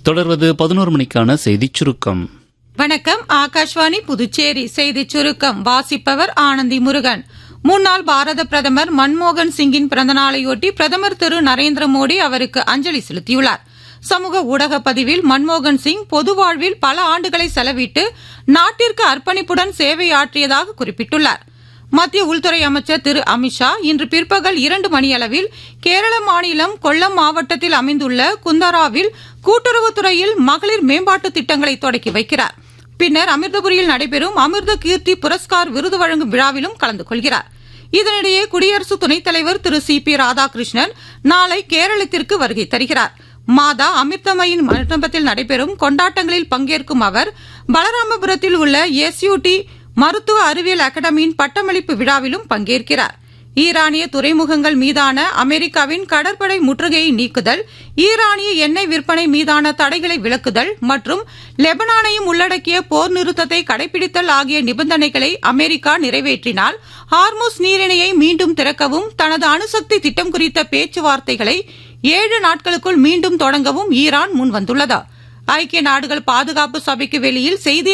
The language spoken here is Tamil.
தொடர்வது பதினோரு மணிக்கான செய்திச் சுருக்கம் வணக்கம் ஆகாஷ்வாணி புதுச்சேரி செய்திச் சுருக்கம் வாசிப்பவர் ஆனந்தி முருகன் முன்னாள் பாரத பிரதமர் மன்மோகன் சிங்கின் பிறந்தநாளையொட்டி பிரதமர் திரு நரேந்திர மோடி அவருக்கு அஞ்சலி செலுத்தியுள்ளார் சமூக ஊடக பதிவில் மன்மோகன் சிங் பொது வாழ்வில் பல ஆண்டுகளை செலவிட்டு நாட்டிற்கு அர்ப்பணிப்புடன் சேவையாற்றியதாக குறிப்பிட்டுள்ளார் மத்திய உள்துறை அமைச்சர் திரு அமித்ஷா இன்று பிற்பகல் இரண்டு மணியளவில் கேரள மாநிலம் கொல்லம் மாவட்டத்தில் அமைந்துள்ள குந்தராவில் கூட்டுறவுத்துறையில் மகளிர் மேம்பாட்டு திட்டங்களை தொடக்கி வைக்கிறார் பின்னர் அமிர்தபுரியில் நடைபெறும் அமிர்த கீர்த்தி புரஸ்கார் விருது வழங்கும் விழாவிலும் கலந்து கொள்கிறார் இதனிடையே குடியரசு துணைத் தலைவர் திரு சி பி ராதாகிருஷ்ணன் நாளை கேரளத்திற்கு வருகை தருகிறார் மாதா அமிர்தமயின் மண்டபத்தில் நடைபெறும் கொண்டாட்டங்களில் பங்கேற்கும் அவர் பலராமபுரத்தில் உள்ள எஸ்யூடி மருத்துவ அறிவியல் அகாடமியின் பட்டமளிப்பு விழாவிலும் பங்கேற்கிறார் ஈரானிய துறைமுகங்கள் மீதான அமெரிக்காவின் கடற்படை முற்றுகையை நீக்குதல் ஈரானிய எண்ணெய் விற்பனை மீதான தடைகளை விலக்குதல் மற்றும் லெபனானையும் உள்ளடக்கிய போர் நிறுத்தத்தை கடைபிடித்தல் ஆகிய நிபந்தனைகளை அமெரிக்கா நிறைவேற்றினால் ஹார்முஸ் நீரிணையை மீண்டும் திறக்கவும் தனது அணுசக்தி திட்டம் குறித்த பேச்சுவார்த்தைகளை ஏழு நாட்களுக்குள் மீண்டும் தொடங்கவும் ஈரான் முன்வந்துள்ளது ஐக்கிய நாடுகள் பாதுகாப்பு சபைக்கு வெளியில் செய்தி